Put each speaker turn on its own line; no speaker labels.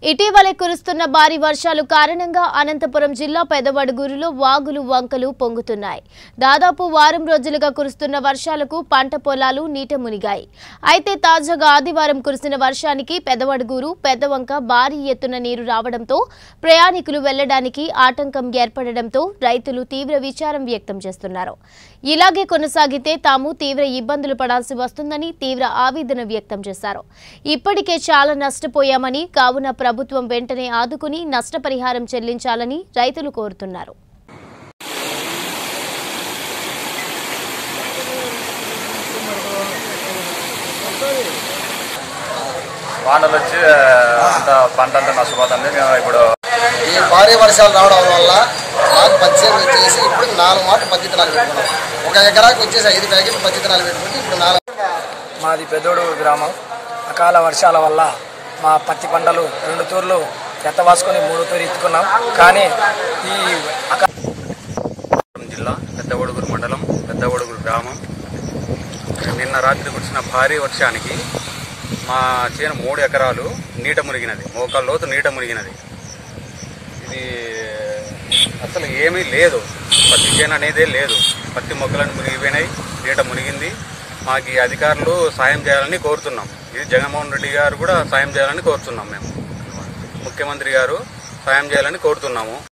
ఇటీవలే కురుస్తున్న భారీ వర్షాలు కారణంగా అనంతపురం జిల్లా పెదవడుగూరులో వాగులు వంకలు పొంగుతున్నాయి దాదాపు వారం రోజులుగా కురుస్తున్న వర్షాలకు పంట పొలాలు నీట మునిగాయి అయితే తాజాగా ఆదివారం కురిసిన వర్షానికి పెదవడుగూరు పెద్దవంక భారీ ఎత్తున నీరు రావడంతో ప్రయాణికులు వెళ్లడానికి ఆటంకం ఏర్పడడంతో రైతులు తీవ్ర విచారం వ్యక్తం చేస్తున్నారు ఇలాగే కొనసాగితే తాము తీవ్ర ఇబ్బందులు పడాల్సి వస్తుందని తీవ్ర ఆవేదన వ్యక్తం చేశారు ఇప్పటికే చాలా నష్టపోయామని కావున ప్రభుత్వం వెంటనే ఆదుకుని నష్టపరిహారం చెల్లించాలని రైతులు కోరుతున్నారు
వానలు వచ్చి అంత పంట అంతా నష్టపోతుంది మేము ఇప్పుడు
ఈ భారీ వర్షాలు రావడం వల్ల మాకు పచ్చి వచ్చేసి ఇప్పుడు నాలుగు మాట పత్తి విత్తనాలు పెట్టుకున్నాం ఒక ఎకరాకి వచ్చేసి ఐదు ప్యాకెట్లు పత్తి విత్తనాలు పెట్టుకుంటే ఇప్పుడు నాలుగు
మాది పెద్దోడు గ్రామం అకాల వర్షాల వల్ల మా పత్తి పంటలు రెండు తూర్లు ఎత్తవాసుకొని మూడు తూరు ఎత్తుకున్నాం కానీ ఈ అకా
జిల్లా పెద్ద ఒడుగురు మండలం పెద్ద ఒడుగురు గ్రామం నిన్న రాత్రి కురిసిన భారీ వర్షానికి మా చేను మూడు ఎకరాలు నీట మునిగినది మోకాళ్ళ లోతు నీట మునిగినది ఇది అసలు ఏమీ లేదు పత్తి చేను అనేదే లేదు పత్తి మొక్కలను మునిగిపోయినాయి నీట మునిగింది మాకు ఈ అధికారులు సాయం చేయాలని కోరుతున్నాం ఇది జగన్మోహన్ రెడ్డి గారు కూడా సాయం చేయాలని కోరుతున్నాం మేము ముఖ్యమంత్రి గారు సాయం చేయాలని కోరుతున్నాము